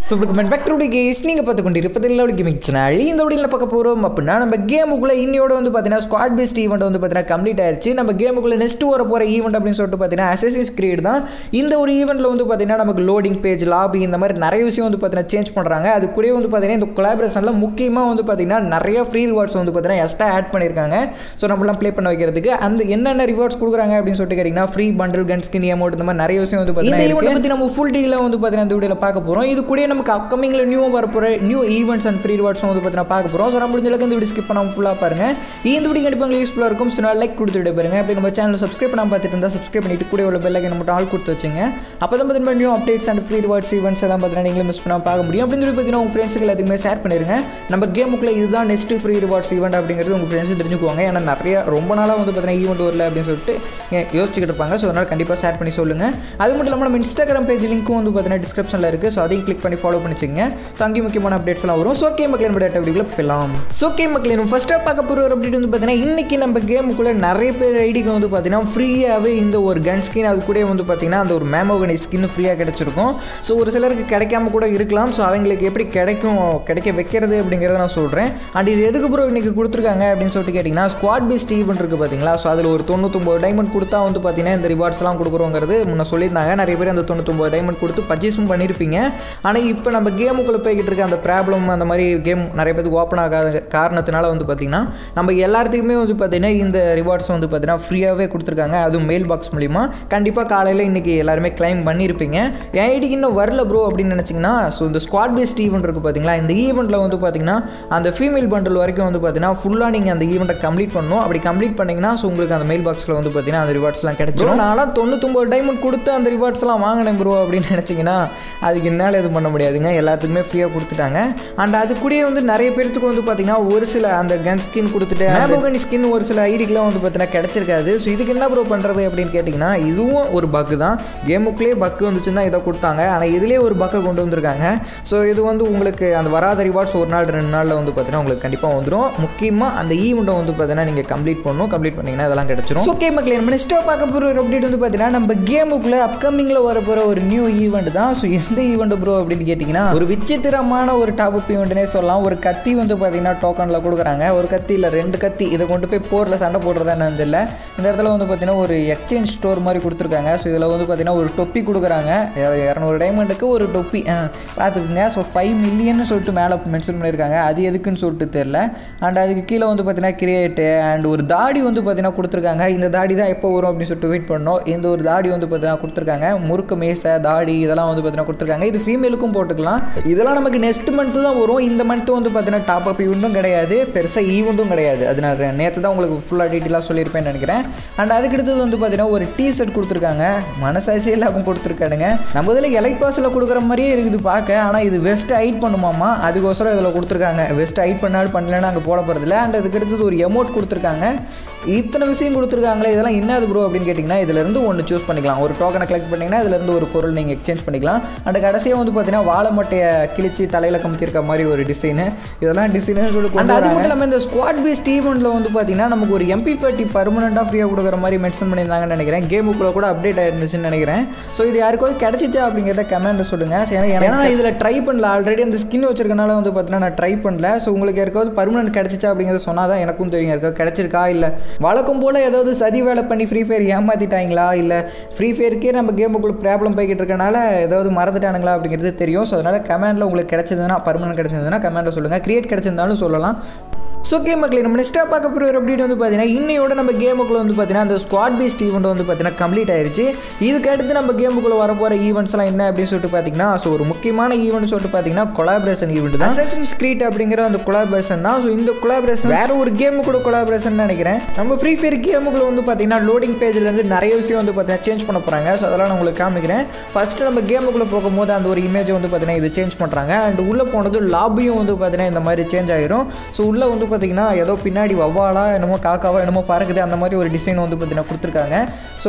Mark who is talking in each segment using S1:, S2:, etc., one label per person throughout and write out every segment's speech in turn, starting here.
S1: so welcome back to case நீங்கள் பார்த்து கொண்டு இருப்பது இல்லை கேமிங் சேனல் இந்த வீடியோவில் பார்க்க போகிறோம் அப்படின்னா நம்ம கேமுக்குள்ளே இன்னையோட வந்து பார்த்தீங்கன்னா ஸ்குவாட் பேஸ்ட் ஈவெண்ட் வந்து பார்த்தீங்கன்னா கம்ப்ளீட் ஆயிருச்சு நம்ம கேமுக்குள்ளே நெக்ஸ்ட் வர போகிற ஈவெண்ட் அப்படின்னு சொல்லிட்டு பார்த்தீங்கன்னா அசசிஸ் கிரியேட் தான் இந்த ஒரு ஈவெண்ட்டில் வந்து பார்த்தீங்கன்னா நமக்கு லோடிங் பேஜ் லாபி இந்த மாதிரி நிறைய விஷயம் வந்து பார்த்தீங்கன்னா சேஞ்ச் பண்ணுறாங்க அது கூட வந்து பார்த்தீங்கன்னா இந்த கொலாபரேஷனில் முக்கியமாக வந்து பார்த்தீங்கன்னா நிறைய ஃப்ரீ ரிவார்ட்ஸ் வந்து பார்த்தீங்கன்னா எக்ஸ்ட்ரா ஆட் பண்ணியிருக்காங்க ஸோ நம்மளாம் ப்ளே பண்ண வைக்கிறதுக்கு அந்த என்னென்ன ரிவார்ட்ஸ் கொடுக்குறாங்க அப்படின்னு சொல்லிட்டு கேட்டிங்கன்னா free bundle gun skin amount இந்த மாதிரி நிறைய விஷயம் வந்து பார்த்தீங்கன்னா இந்த ஈவெண்ட் பற்றி நம்ம ஃபுல் டீலாக வந்து பார்த்தீங்கன்னா இந்த வீடியோவில் பார்க்க போகிறோம் இது கூட நமக்கு அப்கமிங்கில் நியூ வரப்போகிற new events and free rewards வந்து பார்த்தீங்கன்னா பார்க்க போகிறோம் ஸோ நம்ம முடிஞ்ச அளவுக்கு இந்த வீடியோ ஸ்கிப் பண்ணாமல் ஃபுல்லாக பாருங்க இந்த வீடியோ கண்டிப்பாக உங்களுக்கு யூஸ்ஃபுல்லாக இருக்கும் ஸோ லைக் கொடுத்துட்டு பாருங்க அப்படி நம்ம சேனல் சப்ஸ்கிரைப் பண்ணாமல் பார்த்துட்டு இருந்தால் சப்ஸ்கிரைப் பண்ணிட்டு கூட உள்ள பெல் ஐக்கன் மட்டும் ஆள் கொடுத்து வச்சுங்க அப்போ தான் பார்த்தீங்கன்னா new updates and free rewards events எல்லாம் பார்த்தீங்கன்னா நீங்களும் மிஸ் பண்ணாமல் பார்க்க முடியும் அப்படின்னு சொல்லி பார்த்தீங்கன்னா உங்கள் ஃப்ரெண்ட்ஸுக்கு எல்லாத்துக்குமே ஷேர் பண்ணிருங்க நம்ம கேமுக்குள்ள இதுதான் நெக்ஸ்ட் ஃப்ரீ ரிவார்ட்ஸ் ஈவெண்ட் அப்படிங்கிறது உங்கள் ஃப்ரெண்ட்ஸ் தெரிஞ்சுக்குவாங்க ஏன்னா நிறைய ரொம்ப நாளாக வந்து பார்த்தீங்கன்னா ஈவெண்ட் வரல அப்படின்னு சொல்லிட்டு ஏ- யோசிச்சுக்கிட்டு இருப்பாங்க ஸோ அதனால் கண்டிப்பாக ஷேர் பண்ணி சொல்லுங்கள் அது மட்டும் இல்லாமல் நம்ம இன்ஸ்டாகிராம் பேஜ் லிங்க்கும் வந்து பார்த்தீங்கன்னா டிஸ்கிரிப்ஷனில் இருக்குது ஸோ அதையும் கிளிக் பண்ணி ஃபாலோ பண்ணிச்சுங்க ஸோ அங்கேயும் முக்கியமான அப்டேட்ஸ் எல்லாம் வரும் ஸோ கே மக்களின் டேட்டா வீடியோவில் போகலாம் ஸோ கே மக்களின் ஃபஸ்ட்டாக பார்க்க போகிற ஒரு அப்டேட் வந்து பார்த்தீங்கன்னா இன்றைக்கி நம்ம கேமுக்குள்ளே நிறைய பேர் ஐடிக்கு வந்து பார்த்தீங்கன்னா ஃப்ரீயாகவே இந்த ஒரு கன் ஸ்கின் அது கூட வந்து பார்த்தீங்கன்னா அந்த ஒரு மேமோகனி ஸ்கின் ஃப்ரீயாக கிடச்சிருக்கும் ஸோ ஒரு சிலருக்கு கிடைக்காம கூட இருக்கலாம் ஸோ அவங்களுக்கு எப்படி கிடைக்கும் கிடைக்க வைக்கிறது அப்படிங்கிறத நான் சொல்கிறேன் அண்ட் இது எதுக்கு ப்ரோ இன்றைக்கி கொடுத்துருக்காங்க அப்படின்னு சொல்லிட்டு கேட்டிங்கன்னா ஸ்குவாட் பேஸ்ட் ஈவெண்ட் இருக்குது பார்த்தீங்களா ஸோ அதில் ஒரு தொண்ணூத்தொம்பது டைமண்ட் கொடுத்தா வந்து பார்த்தீங்கன்னா இந்த ரிவார்ட்ஸ்லாம் கொடுக்குறோங்கிறது முன்ன சொல்லியிருந்தாங்க நிறைய பேர் அந்த தொண்ணூத்தொம்பது டைமண்ட் கொடுத்து பர்ச்சேஸும் பண்ணியிருப்பீங்க ஆனால் இப்போ நம்ம கேமுக்குள்ளே போய்கிட்டு இருக்க அந்த ப்ராப்ளம் அந்த மாதிரி கேம் நிறைய பேருக்கு ஓப்பன் ஆகாத காரணத்தினால வந்து பார்த்தீங்கன்னா நம்ம எல்லாத்துக்குமே வந்து பார்த்தீங்கன்னா இந்த ரிவார்ட்ஸ் வந்து பார்த்தீங்கன்னா ஃப்ரீயாகவே கொடுத்துருக்காங்க அதுவும் மெயில் பாக்ஸ் மூலிமா கண்டிப்பாக காலையில் இன்றைக்கி எல்லாருமே கிளைம் பண்ணியிருப்பீங்க என் ஐடிக்கு இன்னும் வரல ப்ரோ அப்படின்னு நினச்சிங்கன்னா ஸோ இந்த ஸ்குவாட் பேஸ்ட் ஈவெண்ட் இருக்குது பார்த்தீங்களா இந்த ஈவெண்ட்டில் வந்து பார்த்தீங்கன்னா அந்த ஃபீமேல் பண்டில் வரைக்கும் வந்து பார்த்தீங்கன்னா ஃபுல்லாக நீங்கள் அந்த ஈவெண்ட்டை கம்ப்ளீட் பண்ணணும் அப்படி கம்ப்ளீட் பண்ணிங்கன்னா ஸோ உங்களுக்கு அந்த மெயில் பாக்ஸில் வந்து பார்த்தீங்கன்னா அந்த ரிவார்ட்ஸ்லாம் கிடைச்சிடும் நான்லாம் தொண்ணூத்தொம்பது டைமண்ட் கொடுத்து அந்த ரிவார்ட்ஸ்லாம் வாங்கினேன் ப்ரோ அப்படின்னு நினச்சிங்கன்னா அதுக்கு என்னால் எதுவும் பண்ண முடியாதுங்க எல்லாத்துக்குமே ஃப்ரீயாக கொடுத்துட்டாங்க அண்ட் அது கூடயே வந்து நிறைய பேர்த்துக்கு வந்து பார்த்தீங்கன்னா ஒரு சில அந்த கன் ஸ்கின் கொடுத்துட்டு மேபோகன் ஸ்கின் ஒரு சில ஐடிக்கெலாம் வந்து பார்த்தீங்கன்னா கிடச்சிருக்காது ஸோ இதுக்கு என்ன ப்ரோ பண்ணுறது அப்படின்னு கேட்டிங்கன்னா இதுவும் ஒரு பக்கு தான் கேமுக்குள்ளேயே பக்கு வந்துச்சுன்னா இதை கொடுத்தாங்க ஆனால் இதுலேயே ஒரு பக்கை கொண்டு வந்திருக்காங்க ஸோ இது வந்து உங்களுக்கு அந்த வராத ரிவார்ட்ஸ் ஒரு நாள் ரெண்டு நாளில் வந்து பார்த்தீங்கன்னா உங்களுக்கு கண்டிப்பாக வந்துடும் முக்கியமாக அந்த ஈவெண்ட்டை வந்து பார்த்தீங்கன்னா நீங்கள் கம்ப்ளீட் பண்ணணும் கம்ப்ளீட் பண்ணிங்கன்னா இதெல்லாம் கிடச்சிரும் ஸோ ஓகே மக்களே நம்ம நெக்ஸ்ட்டாக பார்க்க போகிற ஒரு அப்டேட் வந்து பார்த்தீங்கன்னா நம்ம கேமுக்குள்ளே அப்கமிங்கில் வர போகிற ஒரு நியூ ஈவெண்ட் தான் ஸோ எந்த ஈவெண்ட் ப்ரோ அப்படின்னு கேட்டிங்கன்னா ஒரு விசித்திரமான ஒரு டாப் அப் ஈவெண்ட்னே சொல்லலாம் ஒரு கத்தி வந்து பார்த்தீங்கன்னா டோக்கனில் கொடுக்குறாங்க ஒரு கத்தி இல்லை ரெண்டு கத்தி இதை கொண்டு போய் போரில் சண்டை போடுறதா என்னன்னு தெரியல இந்த இடத்துல வந்து பார்த்தீங்கன்னா ஒரு எக்ஸ்சேஞ்ச் ஸ்டோர் மாதிரி கொடுத்துருக்காங்க ஸோ இதில் வந்து பார்த்தீங்கன்னா ஒரு தொப்பி கொடுக்குறாங்க இரநூறு டைமண்டுக்கு ஒரு தொப்பி ஆ, பார்த்துக்குங்க ஸோ ஃபைவ் மில்லியன் சொல்லிட்டு மேலே மென்ஷன் பண்ணியிருக்காங்க அது எதுக்குன்னு சொல்லிட்டு தெரில அண்ட் அதுக்கு கீழே வந்து பார்த்தீங்கன்னா கிரியேட்டு அண்ட் ஒரு தாடி வந்து பார்த்தீங்கன்னா கொடுத்துருக்காங்க இந்த தாடி தான் எப்போ வரும் அப்படின்னு சொல்லிட்டு வெயிட் பண்ணோம் இந்த ஒரு தாடி வந்து பார்த்தீங்கன்னா கொடுத்துருக்காங்க முறுக்கு மேசை தாடி இதெல்லாம் வந்து பார்த்தீங்கன்னா கொடுத்துருக்காங்க இது ஃபீமேலுக்கும் போட்டுக்கலாம் இதெல்லாம் நமக்கு நெக்ஸ்ட் மந்த்து தான் வரும் இந்த மந்த்து வந்து பார்த்தீங்கன்னா டாப் அப் ஈவெண்ட்டும் கிடையாது பெருசாக ஈவெண்ட்டும் கிடையாது அது நான் நேற்று தான் உங்களுக்கு ஃபுல்லாக டீட்டெயிலாக சொல்லியிருப்பேன்னு நினைக்கிறேன் அண்ட் அதுக்கு அடுத்தது வந்து பார்த்தீங்கன்னா ஒரு டீ ஷர்ட் கொடுத்துருக்காங்க மனசாட்சியே இல்லாமல் கொடுத்துருக்கானுங்க நம்ம இதில் எலைட் பாஸில் கொடுக்குற மாதிரியே இருக்குது பார்க்க ஆனால் இது வெஸ்ட் ஹைட் பண்ணுமாமா அதுக்கோசரம் இதில் கொடுத்துருக்காங்க வெஸ்ட் ஹைட் பண்ணாலும் பண்ணலன்னா அங்கே போட போகிறதில்ல அண்ட் அதுக்கு அடுத்தது ஒரு எமௌண்ட் கொடுத்துருக்காங்க இத்தனை விஷயம் கொடுத்துருக்காங்களே இதெல்லாம் என்னது ப்ரோ அப்படின்னு கேட்டிங்கன்னா இதிலிருந்து ஒன்று சூஸ் பண்ணிக்கலாம் ஒரு டோக்கனை கலெக்ட் பண்ணிங்கன்னா இதிலிருந்து ஒரு பொருள் நீங்கள் எக்ஸ்சேஞ்ச் பண்ணிக்கலாம் அண்ட் கடைசியாக வந்து பார்த்தீங்கன்னா வாழை மட்டையை கிழிச்சு தலையில் கமுத்திருக்க மாதிரி ஒரு டிசைனு இதெல்லாம் டிசைனு சொல்லி கொண்டு அது மட்டும் இல்லாமல் இந்த ஸ்குவாட் பேஸ்ட் ஈவெண்ட்டில் வந்து பார்த்தீங்கன்னா நமக்கு ஒரு எம்பி தேர்ட்டி பர்மனெண்ட்டாக ஃப்ரீயாக கொடுக்குற மாதிரி மென்ஷன் பண்ணியிருந்தாங்கன்னு நினைக்கிறேன் கேமுக்குள்ளே கூட அப்டேட் ஆயிருந்துச்சுன்னு நினைக்கிறேன் ஸோ இது யாருக்காவது கிடச்சிச்சா அப்படிங்கிறத கமெண்ட்டில் சொல்லுங்கள் சரி, ஏன்னா ஏன்னா நான் இதில் ட்ரை பண்ணல ஆல்ரெடி அந்த ஸ்கின் வச்சிருக்கனால வந்து பார்த்தீங்கன்னா நான் ட்ரை பண்ணல ஸோ உங்களுக்கு யாருக்காவது பர்மனெண்ட் கிடச்சிச்சா அப்படிங்கிறத சொன்னால் தான் எனக்கும் தெரியும் யாருக்கா கிடச்சிருக்கா இல்லை வழக்கம் போல் ஏதாவது சதி வேலை பண்ணி ஃப்ரீ ஃபயர் ஏமாற்றிட்டாங்களா இல்லை ஃப்ரீ ஃபயருக்கே நம்ம கேமுக்குள்ள ப்ராப்ளம் போய்கிட்டு இருக்கனால ஏதாவது மறந்துட்டானுங்களா அப்படிங்கிறது தெரியும் ஸோ அதனால் கமெண்டில் உங்களுக்கு கிடச்சதுன்னா பர்மனெண்ட் கிடச்சதுன்னா கமெண்டில் சொல்லுங்கள் கிரியேட் கிடச்சிருந்தாலும் சொல்லலாம் ஸோ கேம் மக்களே நம்ம நெக்ஸ்ட்டாக பார்க்க போகிற அப்படின்னு வந்து பார்த்தீங்கன்னா இன்னையோட நம்ம கேமுக்குள்ள வந்து பார்த்தீங்கன்னா அந்த ஸ்குவாட் பேஸ்ட் ஈவெண்ட் வந்து பார்த்தீங்கன்னா கம்ப்ளீட் ஆயிருச்சு இதுக்கு அடுத்து நம்ம கேமுக்குள்ள வர போகிற ஈவெண்ட்ஸ்லாம் என்ன அப்படின்னு சொல்லிட்டு பார்த்தீங்கன்னா ஸோ ஒரு முக்கியமான ஈவெண்ட் சொல்லிட்டு பார்த்தீங்கன்னா கொலாபரேஷன் ஈவெண்ட் தான் அசன்ஸ் கிரீட் அப்படிங்கிற அந்த கொலாபரேஷன் தான் ஸோ இந்த கொலாபரேஷன் வேற ஒரு கேமு கூட கொலாபரேஷன் நினைக்கிறேன் நம்ம ஃப்ரீ ஃபயர் கேமுக்குள்ள வந்து பார்த்தீங்கன்னா லோடிங் பேஜ்லேருந்து நிறைய விஷயம் வந்து பார்த்தீங்கன்னா சேஞ்ச் பண்ண போகிறாங்க ஸோ அதெல்லாம் நான் உங்களுக்கு காமிக்கிறேன் ஃபர்ஸ்ட் நம்ம கேமுக்குள்ளே போகும்போது அந்த ஒரு இமேஜ் வந்து பார்த்தீங்கன்னா இது சேஞ்ச் பண்ணுறாங்க அண்ட் உள்ளே போனது லாபியும் வந்து பார்த்தீங்கன்னா இந்த மாதிரி சேஞ்ச் ஆகிரும் ஸோ உள்ளே வந்து பார்த்தீங்கன்னா ஏதோ பின்னாடி வவ்வாலா என்னமோ காக்காவா என்னமோ பறக்குது அந்த மாதிரி ஒரு டிசைன் வந்து பார்த்தீங்கன்னா கொடுத்துருக்காங்க ஸோ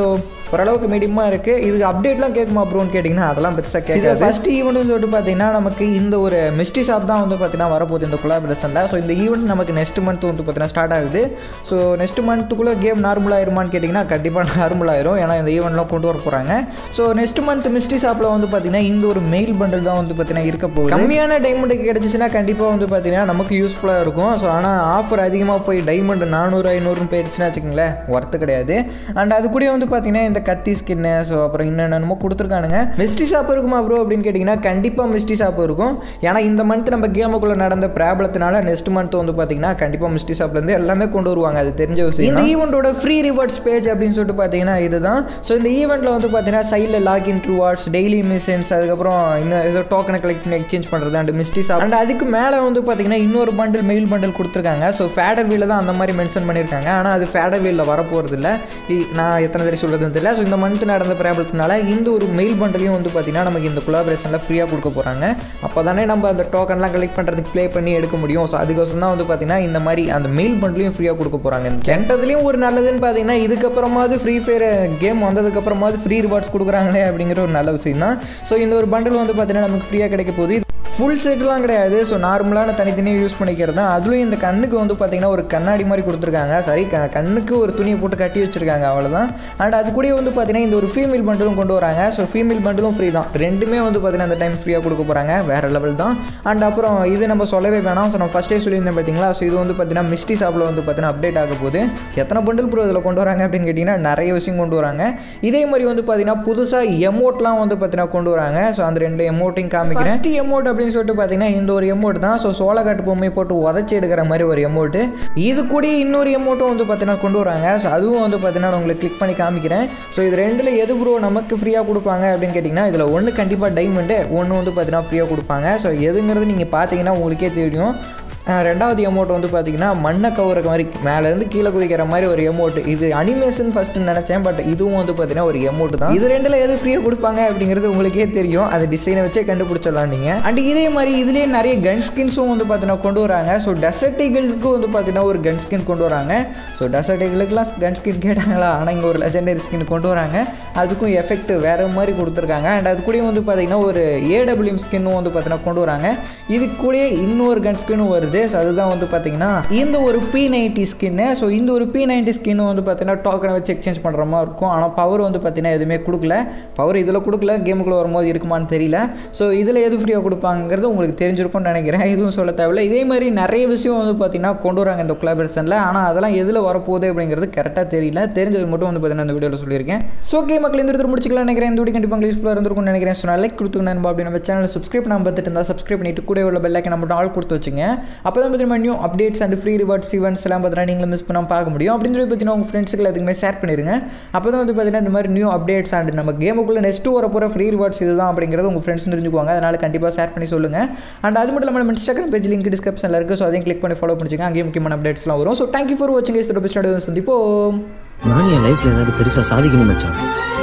S1: ஓரளவுக்கு மீடியமாக இருக்குது இது அப்டேட்லாம் கேட்குமா ப்ரோன்னு கேட்டிங்கன்னா அதெல்லாம் பெருசாக கேட்காது ஃபஸ்ட் ஈவெண்ட்னு சொல்லிட்டு பார்த்தீங்கன்னா நமக்கு இந்த ஒரு மிஸ்டி ஷாப் தான் வந்து பார்த்தீங்கன்னா வரப்போகுது இந்த கொலாபரேஷனில் ஸோ இந்த ஈவெண்ட் நமக்கு நெக்ஸ்ட் மந்த் வந்து பார்த்தீங்கன்னா ஸ்டார்ட் ஆகுது ஸோ நெக்ஸ்ட் மந்த்துக்குள்ளே கேம் நார்மல் ஆயிருமான்னு கேட்டிங்கன்னா கண்டிப்பாக நார்மல் ஆயிரும் ஏன்னா இந்த ஈவெண்ட்லாம் கொண்டு வர போகிறாங்க ஸோ நெக்ஸ்ட் மந்த் மிஸ்டி ஷாப்பில் வந்து பார்த்தீங்கன்னா இந்த ஒரு மெயில் பண்டில் தான் வந்து பார்த்தீங்கன்னா இருக்க போகுது கம்மியான டைமண்டுக்கு கிடச்சிச்சின்னா கண்டிப்பாக வந்து பார்த்தீங்கன்னா நமக்கு யூஸ்ஃபுல்லாக இருக்கும் ஸோ ஆனால் ஆஃபர் அதிகமாக போய் டைமண்ட் நானூறு ஐநூறுன்னு போயிடுச்சுன்னா வச்சுக்கோங்களேன் ஒர்த்து கிடையாது அண்ட் அது கூட வந்து பார்த்தீங்கன்னா இந்த கத்தி ஸ்கின்னு ஸோ அப்புறம் என்னென்னமோ கொடுத்துருக்கானுங்க மிஸ்டி ஷாப் இருக்குமா ப்ரோ அப்படின்னு கேட்டிங்கன்னா கண்டிப்பாக மிஸ்டி ஷாப் இருக்கும் ஏன்னா இந்த மந்த் நம்ம கேமுக்குள்ளே நடந்த ப்ராப்ளத்தினால நெக்ஸ்ட் மந்த் வந்து பார்த்தீங்கன்னா கண்டிப்பாக மிஸ்டி ஷாப்லேருந்து எல்லாமே கொண்டு வருவாங்க அது தெரிஞ்ச விஷயம் இந்த ஈவெண்ட்டோட ஃப்ரீ ரிவார்ட்ஸ் பேஜ் அப்படின்னு சொல்லிட்டு பார்த்தீங்கன்னா இதுதான் ஸோ இந்த ஈவெண்ட்டில் வந்து பார்த்தீங்கன்னா சைடில் லாகின் ரிவார்ட்ஸ் டெய்லி மிஷன்ஸ் அதுக்கப்புறம் இன்னும் ஏதோ டோக்கனை கலெக்ட் பண்ணி எக்ஸ்சேஞ்ச் பண்ணுறது அண்ட் மிஸ்டி ஷாப் அண்ட் அதுக்கு மேலே வந்து பார்த்தீங்கன்னா இன்னொரு பண்டில் மெயில் பண்டில் கொடுத்துருக்காங்க ஸோ ஃபேடர் வீலில் தான் அந்த மாதிரி மென்ஷன் பண்ணியிருக்காங்க ஆனால் அது ஃபேடர் வீலில் வரப்போகிறது இல்லை நான் எத்தனை தடவை சொல்கிறது தெரியல ஸோ இந்த மந்த் நடந்த ப்ராப்ளத்தினால இந்த ஒரு மெயில் பண்டலையும் வந்து பார்த்தீங்கன்னா நமக்கு இந்த கொலாபரேஷனில் ஃப்ரீயாக கொடுக்க போகிறாங்க அப்போ தானே நம்ம அந்த டோக்கன்லாம் கலெக்ட் பண்ணுறதுக்கு ப்ளே பண்ணி எடுக்க முடியும் ஸோ அதுக்கோசம் தான் வந்து பார்த்தீங்கன்னா இந்த மாதிரி அந்த மெயில் பண்டலையும் ஃப்ரீயாக கொடுக்க போகிறாங்க கெட்டதுலேயும் ஒரு நல்லதுன்னு பார்த்தீங்கன்னா இதுக்கப்புறமாவது ஃப்ரீ ஃபயர் கேம் வந்ததுக்கப்புறமாவது ஃப்ரீ ரிவார்ட்ஸ் கொடுக்குறாங்களே அப்படிங்கிற ஒரு நல்ல விஷயம் தான் ஸோ இந்த ஒரு பண்டில் வந்து பார்த்தீங்கன்னா நமக்கு ஃப்ரீயாக கிடைக்க போகுது ஃபுல் செட்லாம் கிடையாது ஸோ நார்மலான தனித்தனியாக யூஸ் பண்ணிக்கிறது தான் அதுலேயும் இந்த கண்ணுக்கு வந்து பார்த்தீங்கன்னா ஒரு கண்ணாடி மாதிரி கொடுத்துருக்காங்க சரி க கண்ணுக்கு ஒரு துணியை போட்டு கட்டி வச்சுருக்காங்க அவ்வளோதான் அண்ட் அது கூட வந்து பார்த்தீங்கன்னா இந்த ஒரு ஃபீமேல் பண்டிலும் கொண்டு வராங்க ஸோ ஃபீமேல் பண்டிலும் ஃப்ரீ தான் ரெண்டுமே வந்து பார்த்தீங்கன்னா அந்த டைம் ஃப்ரீயாக கொடுக்க போகிறாங்க வேறு லெவல் தான் அண்ட் அப்புறம் இது நம்ம சொல்லவே வேணாம் ஸோ நம்ம ஃபஸ்ட்டே சொல்லியிருந்தேன் பார்த்தீங்களா ஸோ இது வந்து பார்த்தீங்கன்னா மிஸ்டி ஷாப்பில் வந்து பார்த்தீங்கன்னா அப்டேட் ஆக போகுது எத்தனை பண்டில் ப்ரோ இதில் கொண்டு வராங்க அப்படின்னு கேட்டிங்கன்னா நிறைய விஷயம் கொண்டு வராங்க இதே மாதிரி வந்து பார்த்தீங்கன்னா புதுசாக எமோட்லாம் வந்து பார்த்தீங்கன்னா கொண்டு வராங்க ஸோ அந்த ரெண்டு எமோட்டையும் காமிக்கிறேன் ஃபஸ்ட் எமோட் அப்படின்னு சொல்லிட்டு பார்த்தீங்கன்னா இந்த ஒரு எமௌண்ட் தான் ஸோ சோளக்காட்டு பொம்மை போட்டு உதச்சி எடுக்கிற மாதிரி ஒரு எமௌண்ட்டு இது கூட இன்னொரு எமௌண்ட்டும் வந்து பார்த்தீங்கன்னா கொண்டு வராங்க ஸோ அதுவும் வந்து பார்த்தீங்கன்னா நான் உங்களுக்கு கிளிக் பண்ணி காமிக்கிறேன் ஸோ இது ரெண்டில் எது ப்ரோ நமக்கு ஃப்ரீயாக கொடுப்பாங்க அப்படின்னு கேட்டிங்கன்னா இதில் ஒன்று கண்டிப்பாக டைமண்டு ஒன்று வந்து பார்த்தீங்கன்னா ஃப்ரீயாக கொடுப்பாங்க ஸோ எதுங்கிறது நீங்கள் பார்த்தீங்கன்னா உங்களுக்கே தெரியும் ரெண்டாவது எமௌண்ட் வந்து பார்த்தீங்கன்னா மண்ணை கவுற மாதிரி மேலேருந்து கீழே குதிக்கிற மாதிரி ஒரு எமௌண்ட் இது அனிமேஷன் ஃபஸ்ட்டு நினச்சேன் பட் இதுவும் வந்து பார்த்தீங்கன்னா ஒரு எமௌண்ட் தான் இது ரெண்டில் எது ஃப்ரீயாக கொடுப்பாங்க அப்படிங்கிறது உங்களுக்கே தெரியும் அது டிசைனை வச்சே கண்டுபிடிச்சிடலாம் நீங்கள் அண்ட் இதே மாதிரி இதுலேயே நிறைய கன் ஸ்கின்ஸும் வந்து பார்த்தீங்கன்னா கொண்டு வராங்க ஸோ டெசர்ட்டிகளுக்கு வந்து பார்த்தீங்கன்னா ஒரு கன் ஸ்கின் கொண்டு வராங்க ஸோ டெசர்ட்டிகளுக்குலாம் கன் ஸ்கின் கேட்டாங்களா ஆனால் இங்கே ஒரு லெஜெண்டரி ஸ்கின் கொண்டு வராங்க அதுக்கும் எஃபெக்ட் வேறு மாதிரி கொடுத்துருக்காங்க அண்ட் அது கூடயும் வந்து பார்த்தீங்கன்னா ஒரு ஏடபிள்யூஎம் ஸ்கின்னும் வந்து பார்த்தீங்கன்னா கொண்டு வராங்க இது கூட இன்னொரு கன் ஸ்கின்னும் வருது ஸோ அதுதான் வந்து பார்த்தீங்கன்னா இந்த ஒரு பி நைன்டி ஸ்கின்னு ஸோ இந்த ஒரு பி நைன்டி ஸ்கின்னு வந்து பார்த்தீங்கன்னா டோக்கனை வச்சு எக்ஸ்சேஞ்ச் பண்ணுற மாதிரி இருக்கும் ஆனால் பவர் வந்து பார்த்தீங்கன்னா எதுவுமே கொடுக்கல பவர் இதில் கொடுக்கல கேமுக்குள்ளே வரும்போது இருக்குமான்னு தெரியல ஸோ இதில் எது ஃப்ரீயாக கொடுப்பாங்கிறது உங்களுக்கு தெரிஞ்சிருக்கும்னு நினைக்கிறேன் எதுவும் சொல்ல தேவையில்ல இதே மாதிரி நிறைய விஷயம் வந்து பார்த்தீங்கன்னா கொண்டு வராங்க இந்த கொலாபரேஷனில் ஆனால் அதெல்லாம் எதில் வரப்போகுது அப்படிங்கிறது கரெக்டாக தெரியல தெரிஞ்சது மட்டும் வந்து பார்த்தீங்கன்னா இந்த வீடியோவில் சொல்லியிருக்கேன் ஸோ ஓகே மக்கள் இந்த இடத்துல முடிச்சுக்கலாம் நினைக்கிறேன் இந்த வீடியோ கண்டிப்பாக யூஸ்ஃபுல்லாக இருந்திருக்கும்னு நினைக்கிறேன் ஸோ நான் லைக் கொடுத்துங்க நண்பா அப்படி நம்ம சேனல் சப்ஸ்கிரைப் நம்ம பார்த்துட்டு இருந்தால் சப்ஸ்கிரைப் பண்ணிட்டு கூட உள்ள பெல்லைக்கை நம்ம ஆள் கொடுத்து வச்சுங்க அப்போ தான் பார்த்தீங்கன்னா new updates and free rewards events எல்லாம் பார்த்தீங்கன்னா நீங்களும் மிஸ் பண்ணாமல் பார்க்க முடியும் அப்படின்னு சொல்லி பார்த்தீங்கன்னா உங்கள் ஃப்ரெண்ட்ஸுக்கு அதுக்குமே ஷேர் பண்ணிடுங்க அப்போ தான் வந்து பார்த்தீங்கன்னா இந்த மாதிரி நியூ அப்டேட்ஸ் அண்ட் நம்ம கேமுக்குள்ளே நெக்ஸ்ட்டு வர போகிற ஃப்ரீ ரிவார்ட்ஸ் இதுதான் அப்படிங்கிறது உங்கள் ஃப்ரெண்ட்ஸ் தெரிஞ்சுக்குவாங்க அதனால் கண்டிப்பாக ஷேர் பண்ணி சொல்லுங்கள் அண்ட் அது மட்டும் இல்லாமல் நம்ம இன்ஸ்டாகிராம் பேஜ் லிங்க் டிஸ்கிரிப்ஷனில் இருக்குது ஸோ அதையும் கிளிக் பண்ணி ஃபாலோ பண்ணிச்சுங்க அங்கேயும் முக்கியமான அப்டேட்ஸ்லாம் வரும் ஸோ தேங்க்யூ ஃபார் வாட்சிங் இதோட பெஸ்ட் சந்திப்போம்
S2: நான் என் லைஃப்ல ஏதாவது பெருசா சாதிக்கணும் மச்சான்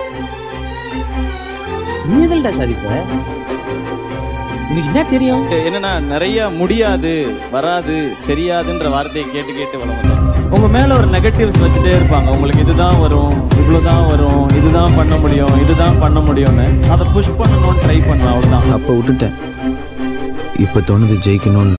S2: நீ எதில்டா சாதிப்ப உனக்கு என்ன தெரியும்
S3: என்னன்னா நிறைய முடியாது வராது தெரியாதுன்ற வார்த்தையை கேட்டு கேட்டு வளர்ந்தேன் உங்க மேல ஒரு நெகட்டிவ்ஸ் வச்சுட்டே இருப்பாங்க உங்களுக்கு இதுதான் வரும் இவ்வளவுதான் வரும் இதுதான் பண்ண முடியும் இதுதான் பண்ண முடியும்னு அதை புஷ் பண்ணணும்னு ட்ரை பண்ணுவேன் அவ்வளவுதான்
S4: அப்போ விட்டுட்டேன் இப்போ தோணுது ஜெயிக்கணும்னு